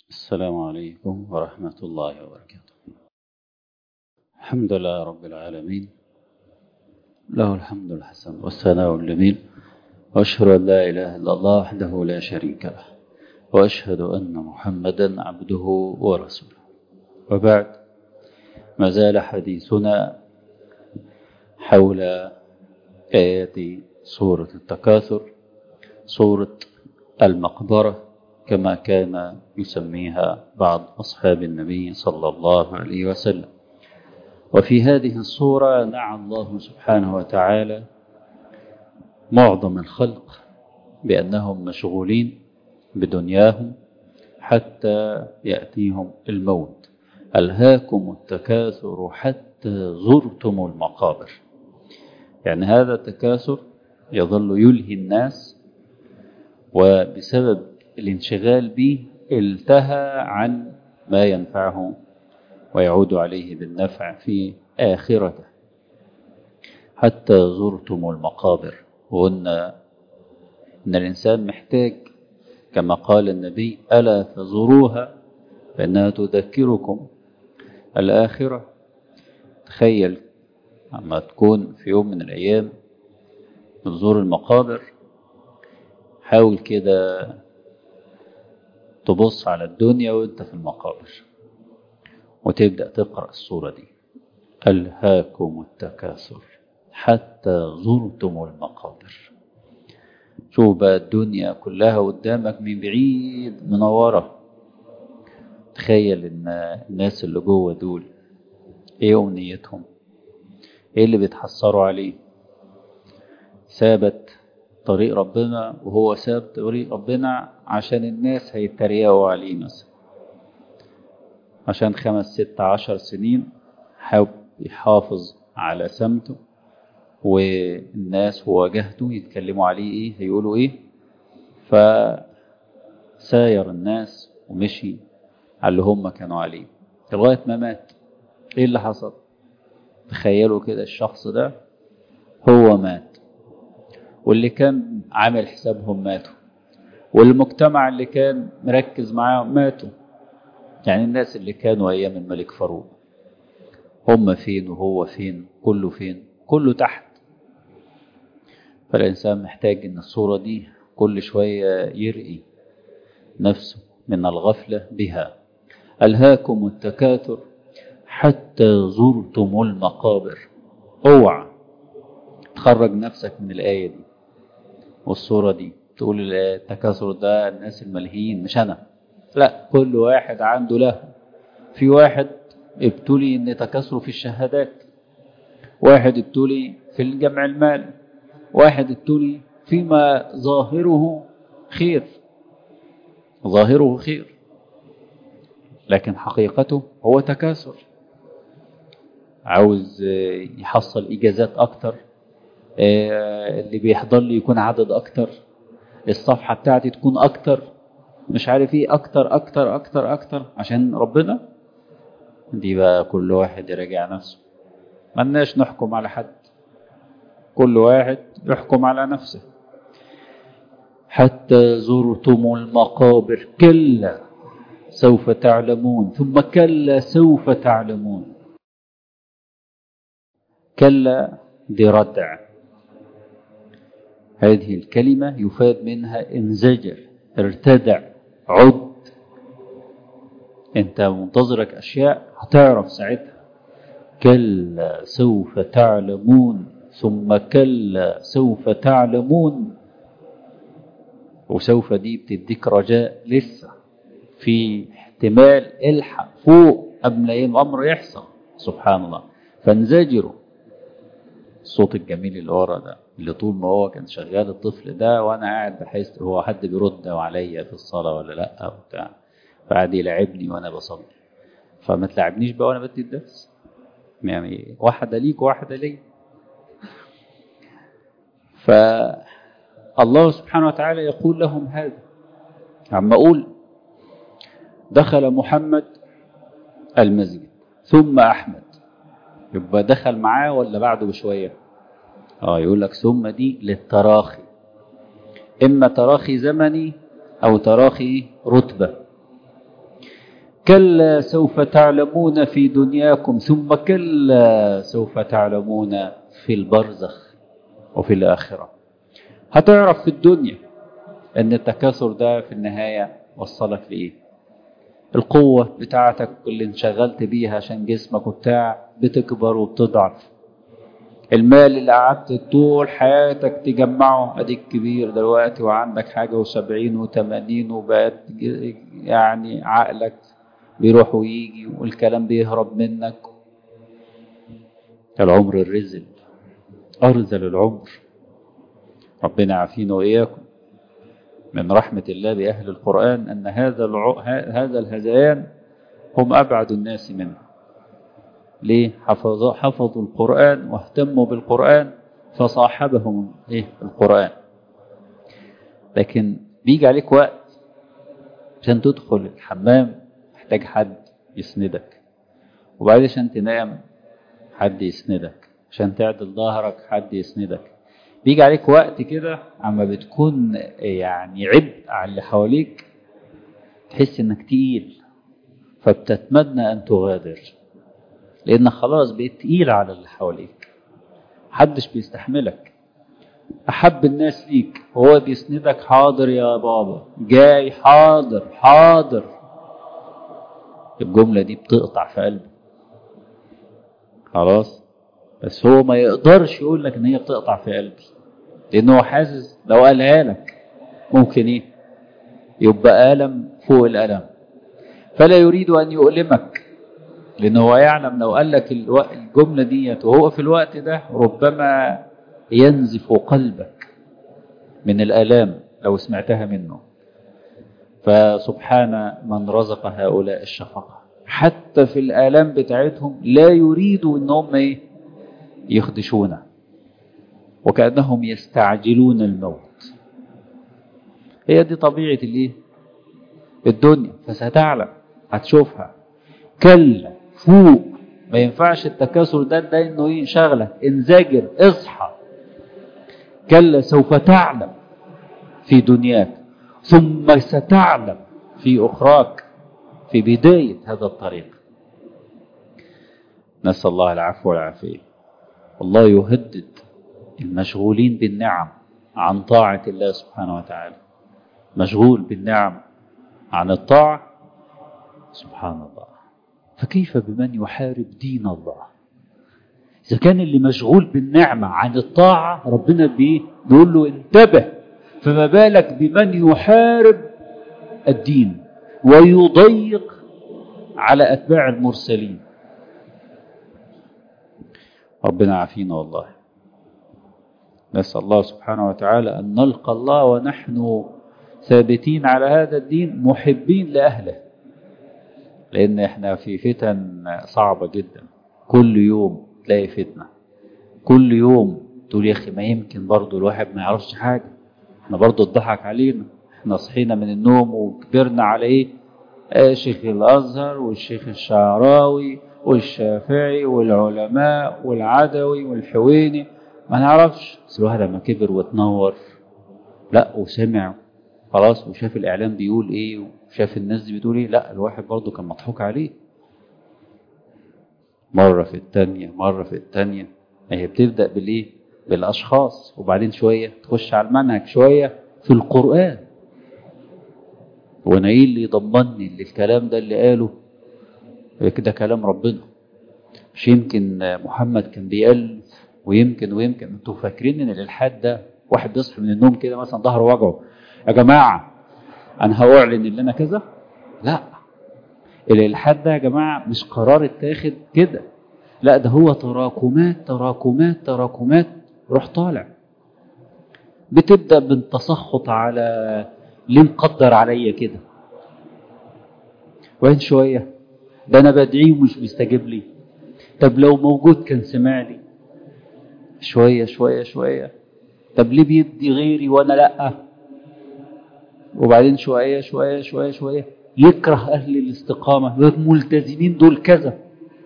السلام عليكم ورحمة الله وبركاته الحمد لله رب العالمين له الحمد الحسن والثناء الجميل وأشهد أن لا إله إلا الله وحده لا شريك له وأشهد أن محمدا عبده ورسوله وبعد ما زال حديثنا حول آيات سورة التكاثر سورة المقبرة كما كان يسميها بعض أصحاب النبي صلى الله عليه وسلم وفي هذه الصورة نعى الله سبحانه وتعالى معظم الخلق بأنهم مشغولين بدنياهم حتى يأتيهم الموت ألهاكم التكاثر حتى زرتم المقابر يعني هذا التكاثر يظل يلهي الناس وبسبب الانشغال به التهى عن ما ينفعه ويعود عليه بالنفع في آخرته حتى زرتم المقابر وقلنا إن الإنسان محتاج كما قال النبي ألا فزوروها فإنها تذكركم الآخرة تخيل أما تكون في يوم من الأيام تزور المقابر حاول كده تبص على الدنيا وانت في المقابر وتبدأ تقرأ السورة دي ألهاكم التكاثر حتى زرتم المقابر شوف بقى الدنيا كلها قدامك من بعيد منورة تخيل ان الناس اللي جوه دول ايه امنيتهم ايه اللي بيتحسروا عليه ثابت طريق ربنا وهو ساب طريق ربنا عشان الناس هيتريقوا عليه مثلا عشان خمس ست عشر سنين حاول يحافظ على سمته والناس وواجهته يتكلموا عليه ايه هيقولوا ايه فساير الناس ومشي على اللي هم كانوا عليه لغاية ما مات ايه اللي حصل تخيلوا كده الشخص ده هو مات واللي كان عامل حسابهم ماتوا والمجتمع اللي كان مركز معاهم ماتوا يعني الناس اللي كانوا أيام الملك فاروق هم فين وهو فين كله فين كله تحت فالإنسان محتاج إن الصورة دي كل شوية يرقي نفسه من الغفلة بها ألهاكم التكاثر حتى زرتم المقابر اوعى تخرج نفسك من الآية دي والصورة دي تقول التكاثر ده الناس الملهيين مش أنا لا كل واحد عنده له في واحد ابتلي ان تكاثره في الشهادات واحد ابتلي في الجمع المال واحد ابتلي فيما ظاهره خير ظاهره خير لكن حقيقته هو تكاثر عاوز يحصل إجازات أكتر اللي بيحضر لي يكون عدد أكتر الصفحة بتاعتي تكون أكتر مش عارف ايه أكتر أكتر أكتر أكتر عشان ربنا دي بقى كل واحد يراجع نفسه ملناش نحكم على حد كل واحد يحكم على نفسه حتى زرتم المقابر كلا سوف تعلمون ثم كلا سوف تعلمون كلا دي ردع هذه الكلمة يفاد منها انزجر ارتدع عد انت منتظرك اشياء هتعرف ساعتها كلا سوف تعلمون ثم كلا سوف تعلمون وسوف دي بتديك رجاء لسه في احتمال الحق فوق قبل الامر يحصل سبحان الله فانزجروا الصوت الجميل اللي ورا ده اللي طول ما هو كان شغال الطفل ده وانا قاعد بحس هو حد بيرد عليا في الصلاه ولا لا وبتاع فقعد يلعبني وانا بصلي فما تلعبنيش بقى وانا بدي الدرس يعني واحده ليك وواحده لي فالله سبحانه وتعالى يقول لهم هذا عما اقول دخل محمد المسجد ثم احمد يبقى دخل معاه ولا بعده بشويه اه يقول لك ثم دي للتراخي اما تراخي زمني او تراخي رتبه كلا سوف تعلمون في دنياكم ثم كلا سوف تعلمون في البرزخ وفي الآخرة هتعرف في الدنيا أن التكاثر ده في النهاية وصلك لإيه القوة بتاعتك اللي انشغلت بيها عشان جسمك وبتاع بتكبر وبتضعف المال اللي قعدت طول حياتك تجمعه اديك كبير دلوقتي وعندك حاجة وسبعين وثمانين وبقت يعني عقلك بيروح ويجي والكلام بيهرب منك العمر الرزل أرذل العمر ربنا يعافينا وإياكم من رحمة الله بأهل القرآن أن هذا الع... هذا الهذيان هم أبعد الناس منه ليه حفظوا حفظوا القرآن واهتموا بالقرآن فصاحبهم إيه القرآن لكن بيجي عليك وقت عشان تدخل الحمام محتاج حد يسندك وبعدين عشان تنام حد يسندك عشان تعدل ظهرك حد يسندك بيجي عليك وقت كده عما بتكون يعني عبء على اللي حواليك تحس انك تقيل فبتتمنى ان تغادر لانك خلاص بقيت تقيل على اللي حواليك محدش بيستحملك احب الناس ليك هو بيسندك حاضر يا بابا جاي حاضر حاضر الجملة دي بتقطع في قلبه خلاص بس هو ما يقدرش يقول لك ان هي بتقطع في قلبي لانه هو حاسس لو قالها لك ممكن ايه يبقى ألم فوق الألم فلا يريد أن يؤلمك لأنه هو يعلم لو قال لك الجملة ديت وهو في الوقت ده ربما ينزف قلبك من الآلام لو سمعتها منه فسبحان من رزق هؤلاء الشفقة حتى في الآلام بتاعتهم لا يريدوا ان هم ايه يخدشونا وكأنهم يستعجلون الموت هي دي طبيعة الايه الدنيا فستعلم هتشوفها كلا فوق ما ينفعش التكاثر ده ده انه ينشغلك انزجر اصحى كلا سوف تعلم في دنياك ثم ستعلم في أخراك في بداية هذا الطريق نسأل الله العفو والعافية الله يهدد المشغولين بالنعم عن طاعة الله سبحانه وتعالى مشغول بالنعم عن الطاعة سبحان الله فكيف بمن يحارب دين الله إذا كان اللي مشغول بالنعمة عن الطاعة ربنا بيه بيقول له انتبه فما بالك بمن يحارب الدين ويضيق على أتباع المرسلين ربنا عافينا والله نسأل الله سبحانه وتعالى أن نلقى الله ونحن ثابتين على هذا الدين محبين لأهله لأن احنا في فتن صعبة جدا كل يوم تلاقي فتنة كل يوم تقول يا أخي ما يمكن برضو الواحد ما يعرفش حاجة احنا برضو اتضحك علينا احنا صحينا من النوم وكبرنا على ايه آه شيخ الازهر والشيخ الشعراوي والشافعي والعلماء والعدوي والحويني ما نعرفش بس الواحد لما كبر واتنور لا وسمع خلاص وشاف الاعلام بيقول ايه وشاف الناس دي بتقول ايه لا الواحد برضو كان مضحوك عليه مرة في التانية مرة في التانية هي بتبدأ بالايه بالاشخاص وبعدين شوية تخش على المنهج شوية في القرآن وانا ايه اللي يضمني اللي الكلام ده اللي قاله ده كلام ربنا مش يمكن محمد كان بيألف ويمكن ويمكن انتوا فاكرين ان الالحاد ده واحد بيصحى من النوم كده مثلا ظهره وجعه يا جماعه انا هأعلن ان انا كذا لا الالحاد ده يا جماعه مش قرار اتاخد كده لا ده هو تراكمات تراكمات تراكمات روح طالع بتبدا بالتسخط على ليه مقدر عليا كده وين شويه ده انا بدعيه ومش بيستجيب لي طب لو موجود كان سمع لي شويه شويه شويه طب ليه بيدي غيري وانا لا وبعدين شويه شويه شويه شويه يكره اهل الاستقامه الملتزمين دول كذا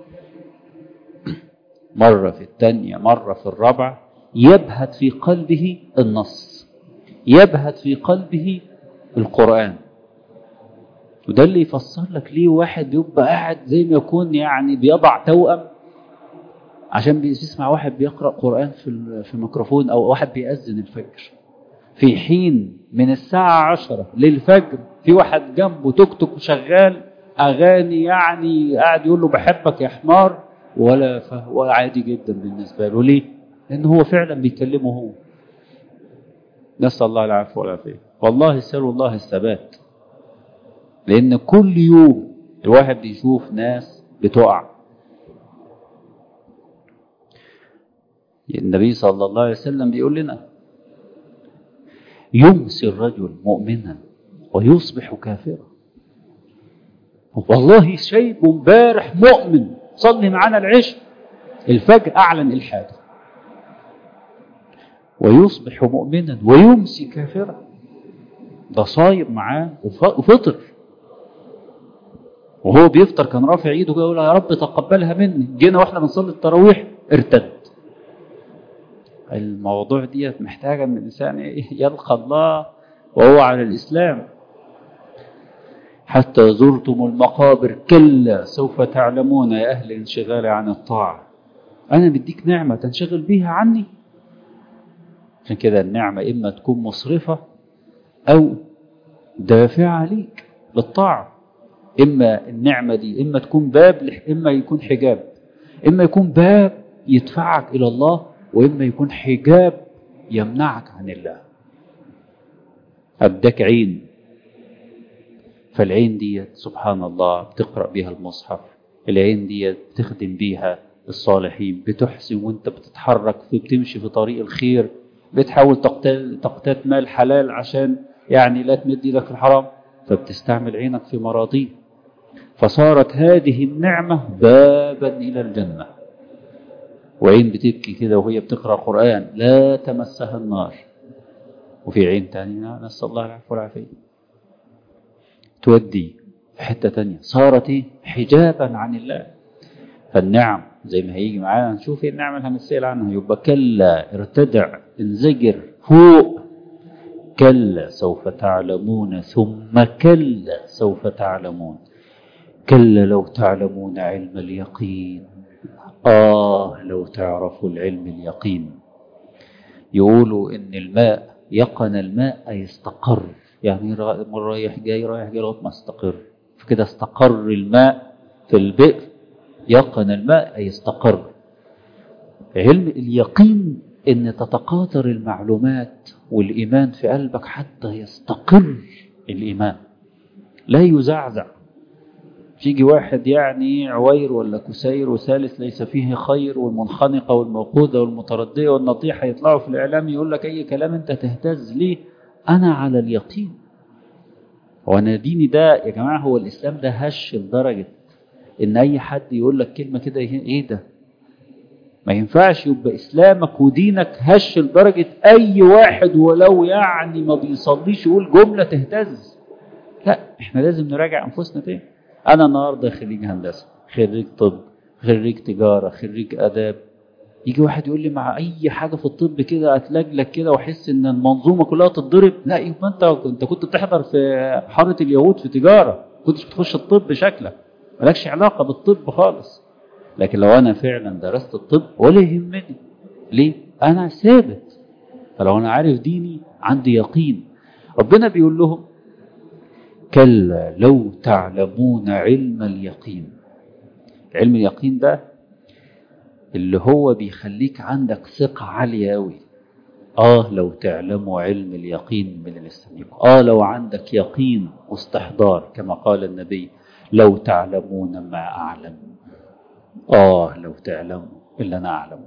مره في الثانيه مره في الرابعه يبهت في قلبه النص يبهت في قلبه القرآن وده اللي يفسر لك ليه واحد بيبقى قاعد زي ما يكون يعني بيضع توأم عشان بيسمع واحد بيقرأ قرآن في في الميكروفون أو واحد بيأذن الفجر في حين من الساعة عشرة للفجر في واحد جنبه توك توك شغال أغاني يعني قاعد يقول له بحبك يا حمار ولا فهو عادي جدا بالنسبة له ليه؟ لأن هو فعلا بيكلمه هو نسأل الله العفو والعافية والله اسألوا الله الثبات لأن كل يوم الواحد بيشوف ناس بتقع النبي صلى الله عليه وسلم بيقول لنا يمسي الرجل مؤمنا ويصبح كافرا والله شايب امبارح مؤمن صلي معانا العشاء الفجر اعلن الحاده ويصبح مؤمنا ويمسي كافرا ده صايم معاه وفطر وهو بيفطر كان رافع ايده كده يقول يا رب تقبلها مني جينا واحنا بنصلي التراويح ارتد الموضوع ديت محتاجه ان الانسان يلقى الله وهو على الاسلام حتى زرتم المقابر كلا سوف تعلمون يا اهل الانشغال عن الطاعه انا بديك نعمه تنشغل بيها عني عشان كده النعمه اما تكون مصرفه او دافعه ليك للطاعه اما النعمه دي اما تكون باب اما يكون حجاب اما يكون باب يدفعك الى الله واما يكون حجاب يمنعك عن الله اداك عين فالعين ديت سبحان الله بتقرا بيها المصحف العين ديت بتخدم بيها الصالحين بتحسن وانت بتتحرك في بتمشي في طريق الخير بتحاول تقتات تقتات مال حلال عشان يعني لا تمد ايدك في الحرام فبتستعمل عينك في مراضيه فصارت هذه النعمة بابا إلى الجنة وعين بتبكي كده وهي بتقرأ القرآن لا تمسها النار وفي عين تانية نسأل الله العفو والعافية تودي في حتة تانية صارت إيه؟ حجابا عن الله فالنعم زي ما هيجي معانا نشوف ايه النعمة اللي هنسأل عنها يبقى كلا ارتدع انزجر فوق كلا سوف تعلمون ثم كلا سوف تعلمون كلا لو تعلمون علم اليقين آه لو تعرفوا العلم اليقين يقولوا إن الماء يقن الماء أي استقر يعني رايح جاي رايح جاي لغاية ما استقر فكده استقر الماء في البئر يقن الماء أي استقر علم اليقين إن تتقاطر المعلومات والإيمان في قلبك حتى يستقر الإيمان لا يزعزع تيجي واحد يعني عوير ولا كسير وثالث ليس فيه خير والمنخنقة والموقودة والمتردية والنطيحة يطلعوا في الإعلام يقول لك أي كلام أنت تهتز ليه أنا على اليقين وأنا ديني ده يا جماعة هو الإسلام ده هش لدرجة إن أي حد يقول لك كلمة كده إيه ده ما ينفعش يبقى إسلامك ودينك هش لدرجة أي واحد ولو يعني ما بيصليش يقول جملة تهتز لا إحنا لازم نراجع أنفسنا تاني أنا النهاردة خريج هندسة خريج طب خريج تجارة خريج آداب يجي واحد يقول لي مع أي حاجة في الطب كده أتلجلج كده وأحس إن المنظومة كلها تتضرب لا يبقى أنت أنت كنت بتحضر في حارة اليهود في تجارة كنتش بتخش الطب شكلك مالكش علاقة بالطب خالص لكن لو أنا فعلا درست الطب ولا يهمني ليه؟ أنا ثابت فلو أنا عارف ديني عندي يقين ربنا بيقول لهم كلا لو تعلمون علم اليقين علم اليقين ده اللي هو بيخليك عندك ثقة عالية أوي آه لو تعلموا علم اليقين من الاستنيق آه لو عندك يقين واستحضار كما قال النبي لو تعلمون ما أعلم آه لو تعلموا إلا أنا أعلم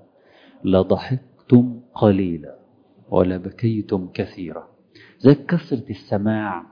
لضحكتم قليلا ولبكيتم كثيرا زي كثرة السماع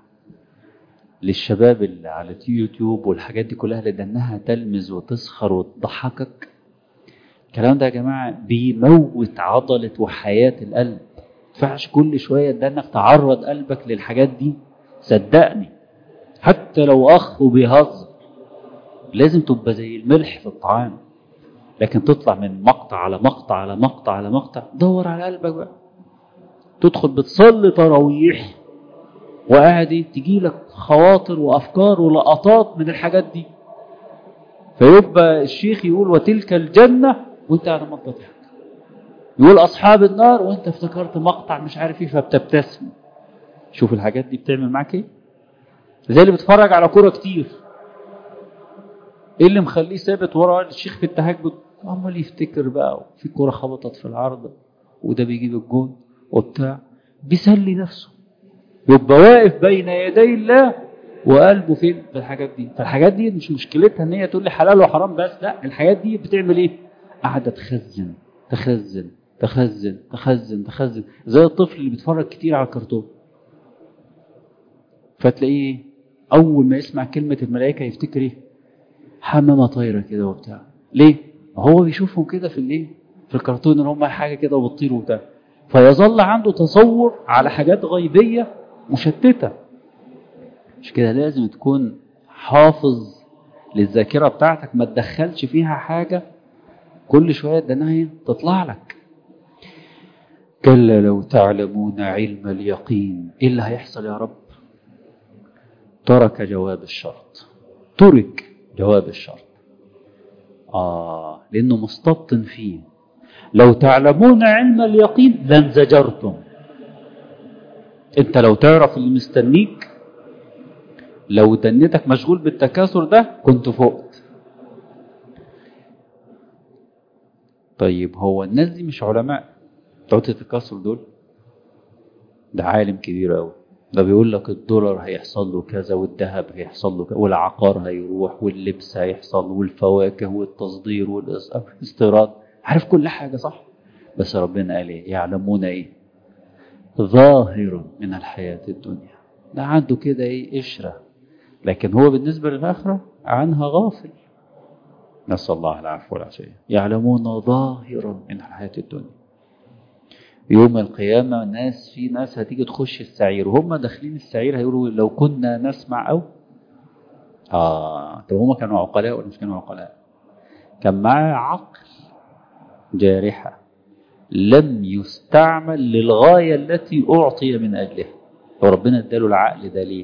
للشباب اللي على اليوتيوب والحاجات دي كلها لأنها تلمز وتسخر وتضحكك الكلام ده يا جماعة بيموت عضلة وحياة القلب ينفعش كل شوية ده انك تعرض قلبك للحاجات دي صدقني حتى لو أخ وبيهزر لازم تبقى زي الملح في الطعام لكن تطلع من مقطع على مقطع على مقطع على مقطع دور على قلبك بقى تدخل بتصلي تراويح وقاعد ايه تجي لك خواطر وافكار ولقطات من الحاجات دي فيبقى الشيخ يقول وتلك الجنة وانت على ما تضحك يقول اصحاب النار وانت افتكرت مقطع مش عارف ايه فبتبتسم شوف الحاجات دي بتعمل معاك ايه زي اللي بيتفرج على كوره كتير ايه اللي مخليه ثابت ورا الشيخ في التهجد عمال يفتكر بقى في كوره خبطت في العارضه وده بيجيب الجون وبتاع بيسلي نفسه يبقى واقف بين يدي الله وقلبه فين في الحاجات دي فالحاجات دي مش مشكلتها ان هي تقول لي حلال وحرام بس لا الحاجات دي بتعمل ايه قاعده تخزن تخزن تخزن تخزن تخزن زي الطفل اللي بيتفرج كتير على الكرتون فتلاقيه اول ما يسمع كلمه الملائكه يفتكر ايه حمامه طايره كده وبتاع ليه هو بيشوفهم كده في الايه في الكرتون ان هم حاجه كده وبتطير وبتاع فيظل عنده تصور على حاجات غيبيه مشتته مش كده لازم تكون حافظ للذاكره بتاعتك ما تدخلش فيها حاجه كل شويه دنايا تطلع لك كلا لو تعلمون علم اليقين ايه اللي هيحصل يا رب ترك جواب الشرط ترك جواب الشرط آه لأنه مستبطن فيه لو تعلمون علم اليقين لانزجرتم انت لو تعرف اللي مستنيك لو دنيتك مشغول بالتكاثر ده كنت فقت طيب هو الناس دي مش علماء بتوع التكاثر دول ده عالم كبير قوي ده بيقول لك الدولار هيحصل له كذا والذهب هيحصل له كذا والعقار هيروح واللبس هيحصل والفواكه والتصدير والاستيراد عارف كل حاجة صح بس ربنا قال ايه يعلمون ايه ظاهر من الحياة الدنيا ده عنده كده ايه قشرة لكن هو بالنسبة للآخرة عنها غافل نسأل الله العفو والعافية يعلمون ظاهرا من الحياة الدنيا يوم القيامة ناس في ناس هتيجي تخش السعير وهم داخلين السعير هيقولوا لو كنا نسمع أو آه طب هم كانوا عقلاء ولا مش كانوا عقلاء كان معاه عقل جارحة لم يستعمل للغاية التي أعطي من أجلها وربنا اداله العقل ده ليه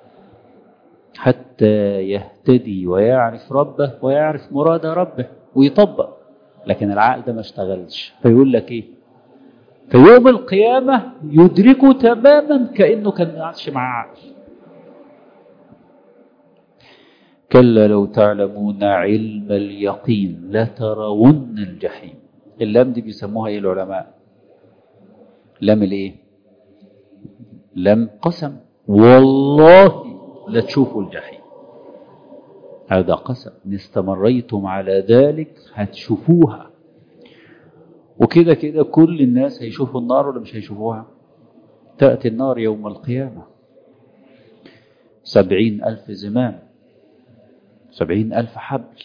حتى يهتدي ويعرف ربه ويعرف مراد ربه ويطبق لكن العقل ده ما اشتغلش فيقول لك ايه في يوم القيامة يدركه تماما كأنه كان ما عادش معاه عقل كلا لو تعلمون علم اليقين لترون الجحيم اللام دي بيسموها ايه العلماء لام الايه لام قسم والله لتشوفوا الجحيم هذا قسم ان استمريتم على ذلك هتشوفوها وكده كده كل الناس هيشوفوا النار ولا مش هيشوفوها تأتي النار يوم القيامة سبعين ألف زمام سبعين ألف حبل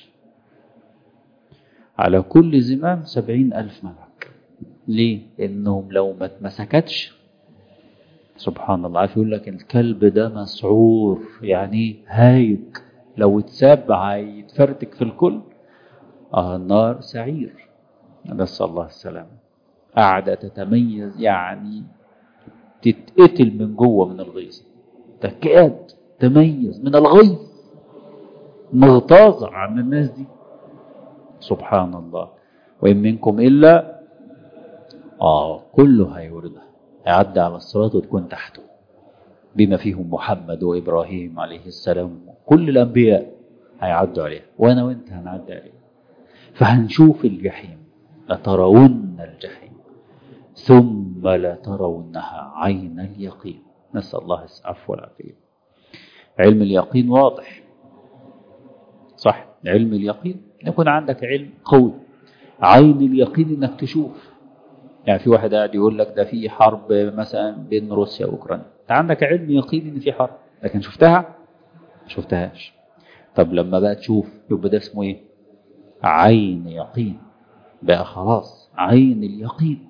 على كل زمام سبعين ألف ملك ليه؟ إنهم لو ما اتمسكتش سبحان الله عارف يقول لك الكلب ده مسعور يعني هايج لو اتساب هيتفرتك في الكل آه النار سعير نسأل الله السلامة قاعدة تتميز يعني تتقتل من جوه من الغيظ تكاد تميز من الغيظ مغتاظة عن الناس دي سبحان الله وإن منكم إلا آه كله هيوردها هيعدي على الصراط وتكون تحته بما فيهم محمد وإبراهيم عليه السلام كل الأنبياء هيعدوا عليها وأنا وأنت هنعدي عليها فهنشوف الجحيم لترون الجحيم ثم لترونها عين اليقين نسأل الله العفو والعافية علم اليقين واضح صح علم اليقين يكون عندك علم قوي عين اليقين انك تشوف يعني في واحد قاعد يقول لك ده في حرب مثلا بين روسيا واوكرانيا انت عندك علم يقين ان في حرب لكن شفتها شفتهاش طب لما بقى تشوف يبقى ده اسمه ايه عين يقين بقى خلاص عين اليقين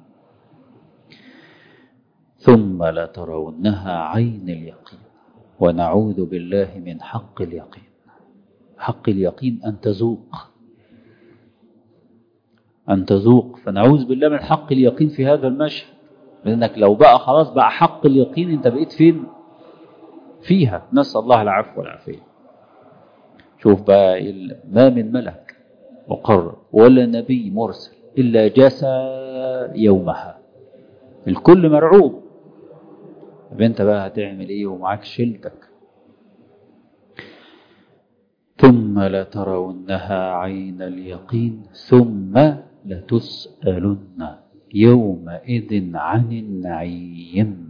ثم لترونها عين اليقين ونعوذ بالله من حق اليقين حق اليقين أن تذوق أن تذوق فنعوذ بالله من حق اليقين في هذا المشهد لأنك لو بقى خلاص بقى حق اليقين أنت بقيت فين فيها نسأل الله العفو والعافية شوف بقى ال- ما من ملك مقرب ولا نبي مرسل إلا جسى يومها الكل مرعوب طب انت بقى هتعمل ايه ومعاك شيلتك ثم لترونها عين اليقين ثم لتسألن يومئذ عن النعيم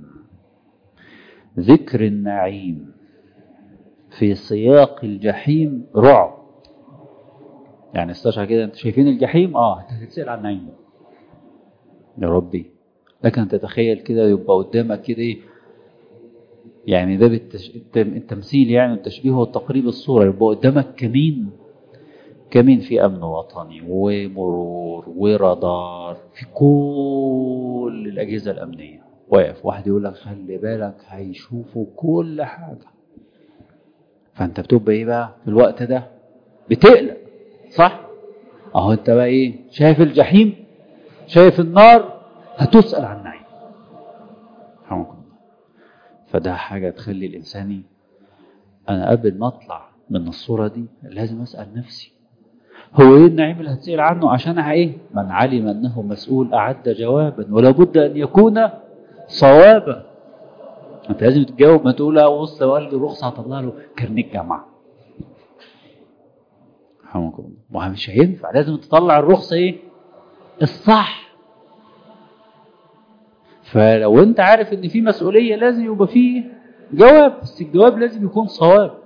ذكر النعيم في سياق الجحيم رعب يعني استشعر كده انت شايفين الجحيم اه انت هتتسأل عن النعيم يا ربي لكن تتخيل كده يبقى قدامك كده ايه يعني ده بالتش... التم- التمثيل يعني التشبيه والتقريب الصورة يبقى قدامك كمين كمين في أمن وطني ومرور ورادار في كل الأجهزة الأمنية واقف واحد يقول لك خلي بالك هيشوفوا كل حاجة فأنت بتبقى إيه بقى في الوقت ده بتقلق صح؟ أهو أنت بقى إيه شايف الجحيم شايف النار هتسأل عن النعيم رحمكم الله فده حاجة تخلي الإنسان ي- أنا قبل ما أطلع من الصورة دي لازم أسأل نفسي هو إيه النعيم اللي هتسأل عنه عشان إيه؟ من علم أنه مسؤول أعد جوابا ولا بد أن يكون صوابا أنت لازم تجاوب ما تقول لا بص لو قال لي رخصة هطلع له كارنيه جامعة رحمكم الله ما هو مش هينفع لازم تطلع الرخصة إيه؟ الصح فلو انت عارف ان في مسؤولية لازم يبقى فيه جواب بس الجواب لازم يكون صواب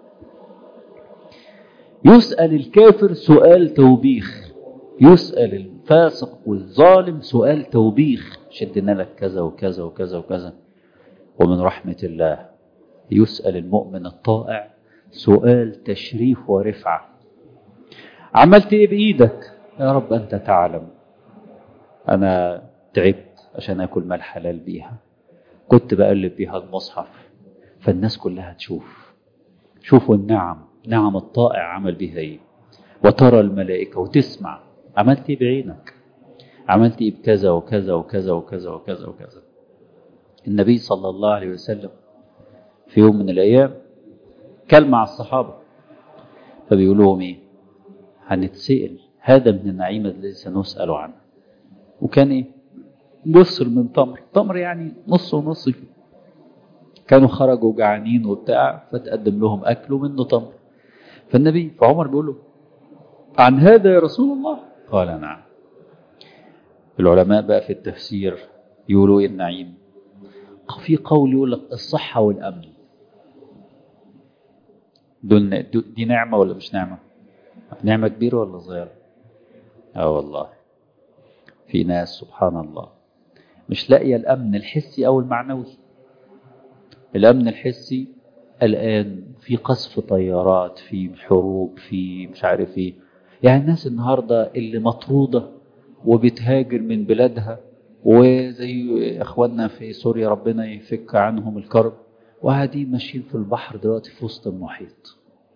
يسأل الكافر سؤال توبيخ يسأل الفاسق والظالم سؤال توبيخ شدنا لك كذا وكذا وكذا وكذا ومن رحمة الله يسأل المؤمن الطائع سؤال تشريف ورفعة عملت ايه بإيدك يا رب أنت تعلم أنا تعبت عشان آكل مال حلال بيها كنت بقلب بيها المصحف فالناس كلها تشوف شوفوا النعم نعم الطائع عمل بها ايه وترى الملائكة وتسمع عملت ايه بعينك عملت ايه بكذا وكذا وكذا وكذا وكذا وكذا النبي صلى الله عليه وسلم في يوم من الأيام كان مع الصحابة فبيقول لهم ايه هنتسأل هذا من النعيم الذي سنسأل عنه وكان ايه بصر من تمر تمر يعني نص ونص كانوا خرجوا جعانين وبتاع فتقدم لهم أكل منه تمر فالنبي فعمر بيقول له عن هذا يا رسول الله قال نعم العلماء بقى في التفسير يقولوا ايه النعيم في قول يقول لك الصحة والأمن دول دي نعمة ولا مش نعمة نعمة كبيرة ولا صغيرة اه والله في ناس سبحان الله مش لاقية الأمن الحسي أو المعنوي الأمن الحسي الآن في قصف طيارات في حروب في مش عارف ايه يعني الناس النهاردة اللي مطرودة وبتهاجر من بلادها وزي اخواننا في سوريا ربنا يفك عنهم الكرب وقاعدين ماشيين في البحر دلوقتي في وسط المحيط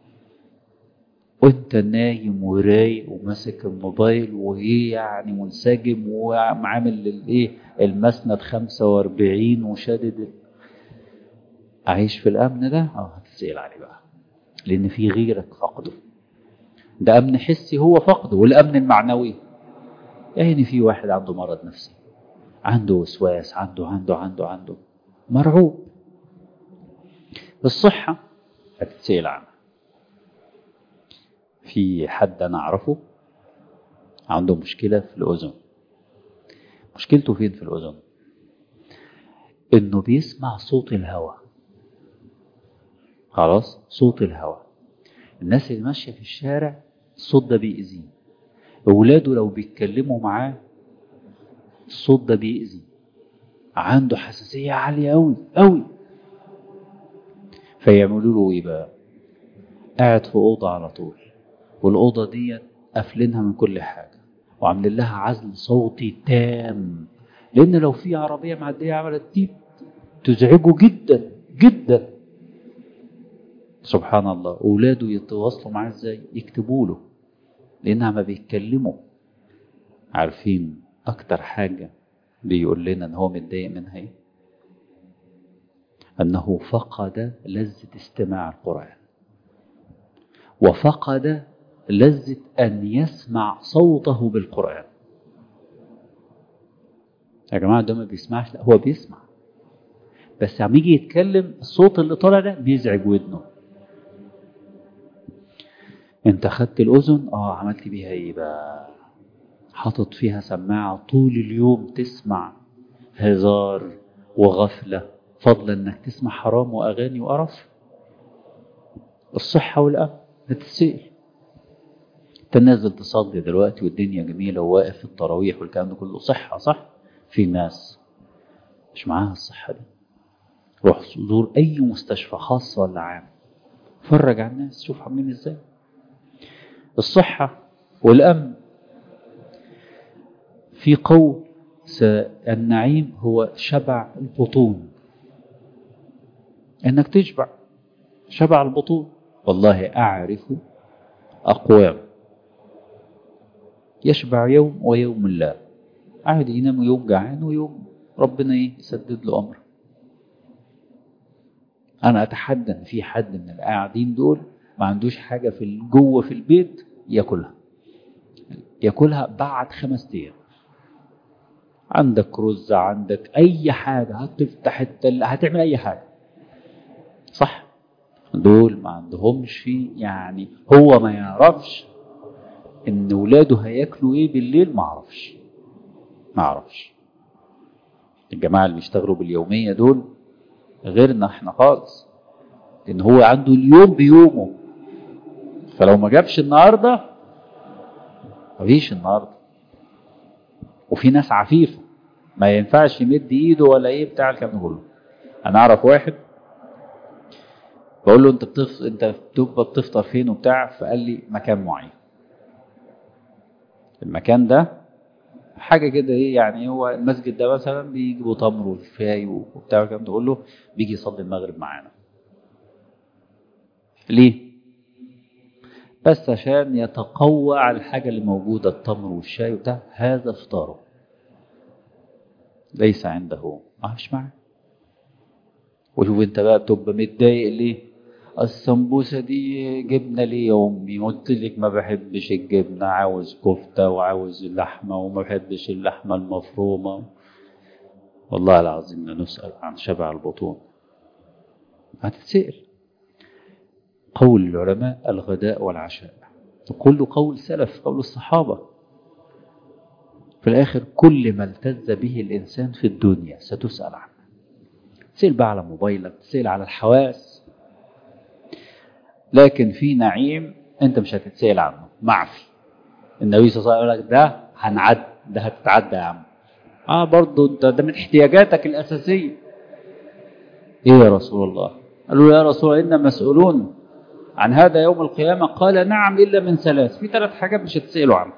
وانت نايم ورايق وماسك الموبايل وايه يعني منسجم وعامل الايه المسند 45 وشادد عايش في الامن ده اه هتسال عليه بقى لان في غيرك فقده ده امن حسي هو فقده والامن المعنوي يعني في واحد عنده مرض نفسي عنده وسواس عنده عنده عنده عنده مرعوب الصحة هتتسأل عنها في حد أنا أعرفه عنده مشكلة في الأذن مشكلته فين في الأذن إنه بيسمع صوت الهواء خلاص صوت الهواء الناس اللي ماشية في الشارع الصوت ده بيأذيه أولاده لو بيتكلموا معاه الصوت ده بيأذي عنده حساسية عالية أوي أوي فيعملوا له إيه بقى قاعد في أوضة على طول والأوضة دي قافلينها من كل حاجة وعاملين لها عزل صوتي تام لأن لو في عربية معدية عملت دي تزعجه جدا جدا سبحان الله أولاده يتواصلوا معاه إزاي يكتبوا له لأنها ما بيتكلموا عارفين أكتر حاجة بيقول لنا إن هو متضايق منها إيه أنه فقد لذة استماع القرآن وفقد لذة أن يسمع صوته بالقرآن يا جماعة ده ما بيسمعش لا هو بيسمع بس عم يجي يتكلم الصوت اللي طالع ده بيزعج ودنه انت خدت الأذن اه عملت بيها ايه بقى حاطط فيها سماعة طول اليوم تسمع هزار وغفلة فضلا انك تسمع حرام واغاني وقرف الصحة والأمن هتتسأل انت نازل تصلي دلوقتي والدنيا جميلة وواقف في التراويح والكلام ده كله صحة صح في ناس مش معاها الصحة دي روح زور أي مستشفى خاص ولا عام فرج على الناس شوف عاملين ازاي الصحة والأمن في قول النعيم هو شبع البطون انك تشبع شبع البطون والله اعرف اقوام يشبع يوم ويوم لا قاعد ينام يوم جعان ويوم ربنا يسدد له امره انا اتحدى ان في حد من القاعدين دول ما عندوش حاجه في جوه في البيت ياكلها ياكلها بعد خمس ايام عندك رز عندك اي حاجه هتفتح التل هتعمل اي حاجه صح دول ما عندهمش يعني هو ما يعرفش ان ولاده هياكلوا ايه بالليل ما اعرفش ما اعرفش الجماعه اللي بيشتغلوا باليوميه دول غيرنا احنا خالص لان هو عنده اليوم بيومه فلو ما جابش النهارده مفيش النهارده وفي ناس عفيفه ما ينفعش يمد ايده ولا ايه بتاع الكلام كله انا اعرف واحد بقول له انت بتف... انت بتبقى بتفطر فين وبتاع فقال لي مكان معين المكان ده حاجه كده ايه يعني هو المسجد ده مثلا بيجيبوا تمر وشاي وبتاع الكلام ده كله بيجي يصلي المغرب معانا ليه بس عشان يتقوى على الحاجه اللي موجوده التمر والشاي وبتاع هذا افطاره ليس عنده ما فيش معاه وشوف انت بقى بتبقى متضايق ليه السمبوسه دي جبنه ليه يا امي قلت لك ما بحبش الجبنه عاوز كفته وعاوز اللحمه وما بحبش اللحمه المفرومه والله العظيم نسال عن شبع البطون هتتسال قول العلماء الغداء والعشاء كل قول سلف قول الصحابه في الآخر كل ما التز به الإنسان في الدنيا ستسأل عنه تسأل بقى على موبايلك تسأل على الحواس لكن في نعيم أنت مش هتتسأل عنه معفي النبي صلى الله عليه وسلم يقول لك ده هنعد ده هتتعدى يا عم اه برضه انت ده من احتياجاتك الأساسية ايه يا رسول الله قالوا له يا رسول الله إنا مسؤولون عن هذا يوم القيامة قال نعم إلا من ثلاث في ثلاث حاجات مش هتسألوا عنها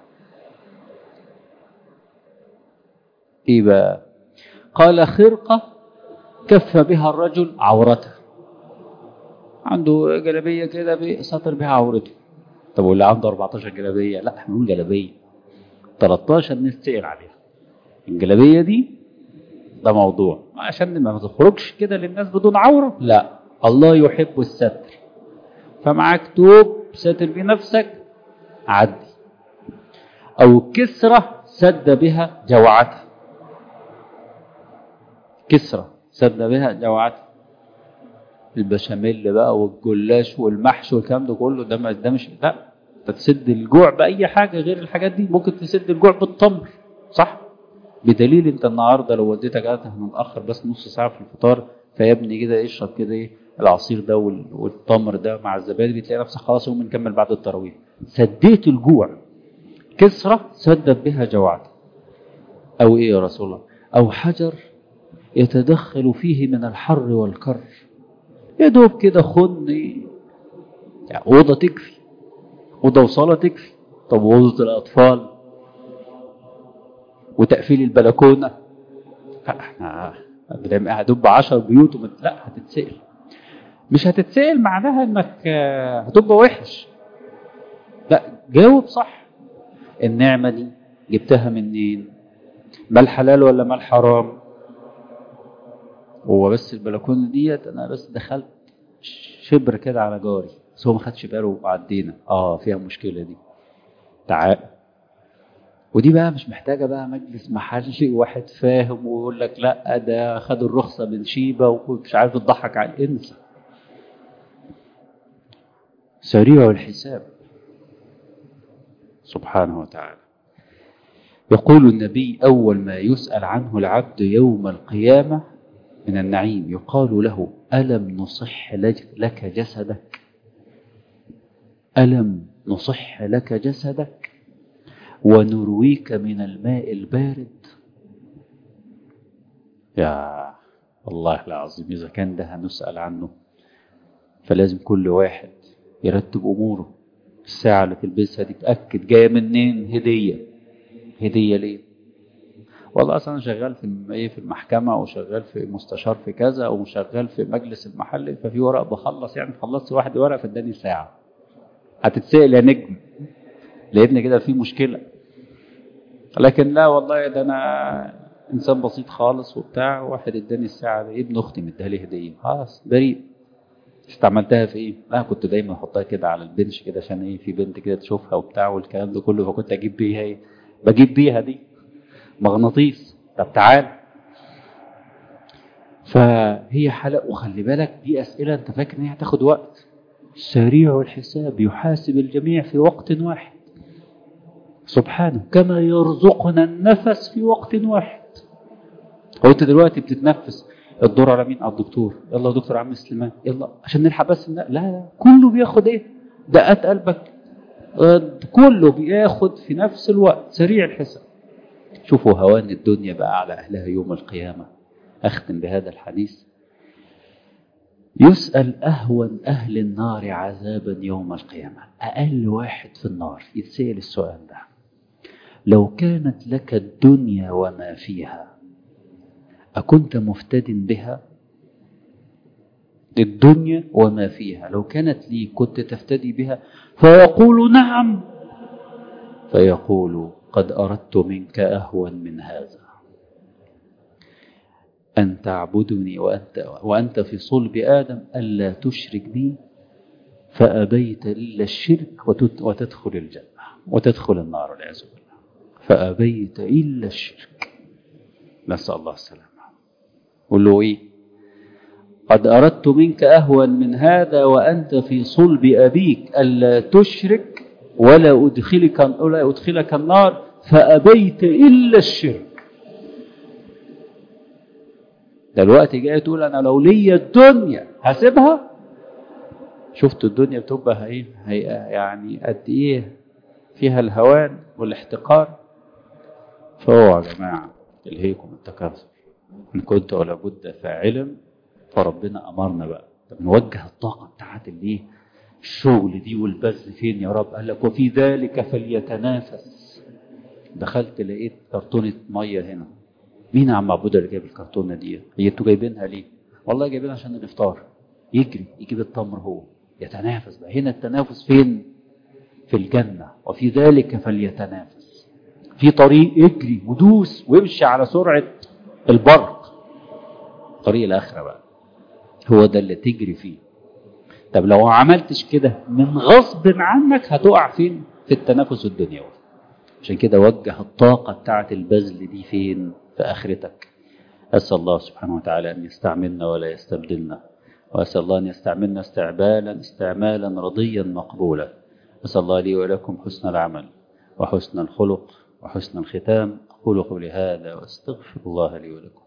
ايه بقى قال خرقة كف بها الرجل عورته عنده جلبية كده بيسطر بها عورته طب واللي عنده 14 جلبية لا احنا بنقول جلبية 13 نستقل عليها الجلبية دي ده موضوع عشان ما تخرجش كده للناس بدون عورة لا الله يحب الستر فمعاك توب ساتر بيه نفسك عدي او كسرة سد بها جوعته كسرة سد بها جوعته البشاميل بقى والجلاش والمحشي والكلام ده كله ده ده مش لا انت تسد الجوع باي حاجه غير الحاجات دي ممكن تسد الجوع بالتمر صح بدليل انت النهارده لو والدتك قالت احنا متاخر بس نص ساعه في الفطار فيا ابني كده اشرب كده ايه العصير ده والتمر ده مع الزبادي بتلاقي نفسك خلاص يوم نكمل بعد التراويح سديت الجوع كسرة سدت بها جوعته او ايه يا رسول الله او حجر يتدخل فيه من الحر والكر يا دوب كده خن يعني أوضة تكفي أوضة وصالة تكفي طب أوضة الأطفال وتقفيل البلكونة احنا هتبقى عشر بيوت ومت... لا هتتسأل مش هتتسأل معناها انك هتبقى وحش لا جاوب صح النعمة دي جبتها منين ما الحلال ولا ما الحرام هو بس البلكونه ديت انا بس دخلت شبر كده على جاري بس هو ما خدش باله وعدينا اه فيها مشكله دي تعال ودي بقى مش محتاجة بقى مجلس محلي واحد فاهم ويقول لك لا ده خد الرخصة من شيبة ومش عارف تضحك على انسى سريع الحساب سبحانه وتعالى يقول النبي أول ما يسأل عنه العبد يوم القيامة من النعيم يقال له ألم نصح لك جسدك ألم نصح لك جسدك ونرويك من الماء البارد يا الله العظيم إذا كان ده هنسأل عنه فلازم كل واحد يرتب أموره الساعة اللي تلبسها دي تأكد جاية منين هدية هدية ليه والله أصلا أنا شغال في إيه في المحكمة وشغال في مستشار في كذا وشغال في مجلس المحل ففي ورق بخلص يعني خلصت واحد ورق فاداني ساعة هتتسأل يا نجم لقيتني كده في مشكلة لكن لا والله ده أنا إنسان بسيط خالص وبتاع واحد اداني الساعة دي ابن أختي مديها لي هدية خلاص بريء استعملتها في ايه؟ لا كنت دايما احطها كده على البنش كده عشان ايه في بنت كده تشوفها وبتاع والكلام ده كله فكنت اجيب بيها ايه؟ بجيب بيها دي مغناطيس طب تعال فهي حلقة وخلي بالك دي اسئله انت فاكر ان هي هتاخد وقت سريع الحساب يحاسب الجميع في وقت واحد سبحانه كما يرزقنا النفس في وقت واحد هو انت دلوقتي بتتنفس الدور على مين على الدكتور يلا يا دكتور عم سليمان يلا عشان نلحق بس لا لا كله بياخد ايه دقات قلبك كله بياخد في نفس الوقت سريع الحساب شوفوا هوان الدنيا بقى على اهلها يوم القيامه اختم بهذا الحديث يسأل أهون أهل النار عذابا يوم القيامة أقل واحد في النار يتسأل السؤال ده لو كانت لك الدنيا وما فيها أكنت مفتد بها الدنيا وما فيها لو كانت لي كنت تفتدي بها فيقول نعم فيقول قد أردت منك أهون من هذا أن تعبدني وأنت, وأنت في صلب آدم ألا تشرك بي فأبيت إلا الشرك وتدخل الجنة وتدخل النار والعياذ بالله فأبيت إلا الشرك نسأل الله السلامة قل له إيه قد أردت منك أهون من هذا وأنت في صلب أبيك ألا تشرك ولا أدخلك, ولا أدخلك النار فأبيت إلا الشرك دلوقتي جاي تقول أنا لو ليا الدنيا هسيبها شفت الدنيا بتبقى ايه يعني قد ايه فيها الهوان والاحتقار فهو يا جماعة الهيكم التكاثر إن كنت ولا بد فاعلا فربنا أمرنا بقى طب نوجه الطاقة بتاعت الايه الشغل دي والبذل فين يا رب قال لك وفي ذلك فليتنافس دخلت لقيت كرتونة مية هنا مين يا عم عبودة اللي جايب الكرتونة دي هي انتوا جايبينها ليه والله جايبينها عشان الافطار يجري يجيب التمر هو يتنافس بقى هنا التنافس فين في الجنة وفي ذلك فليتنافس في طريق اجري ودوس وامشي على سرعة البرق طريق الآخرة بقى هو ده اللي تجري فيه طب لو عملتش كده من غصب عنك هتقع فين في التنافس الدنيوي عشان كده وجه الطاقة بتاعت البذل دي فين في آخرتك أسأل الله سبحانه وتعالى أن يستعملنا ولا يستبدلنا وأسأل الله أن يستعملنا استعمالا استعمالا رضيا مقبولا أسأل الله لي ولكم حسن العمل وحسن الخلق وحسن الختام أقول قولي هذا وأستغفر الله لي ولكم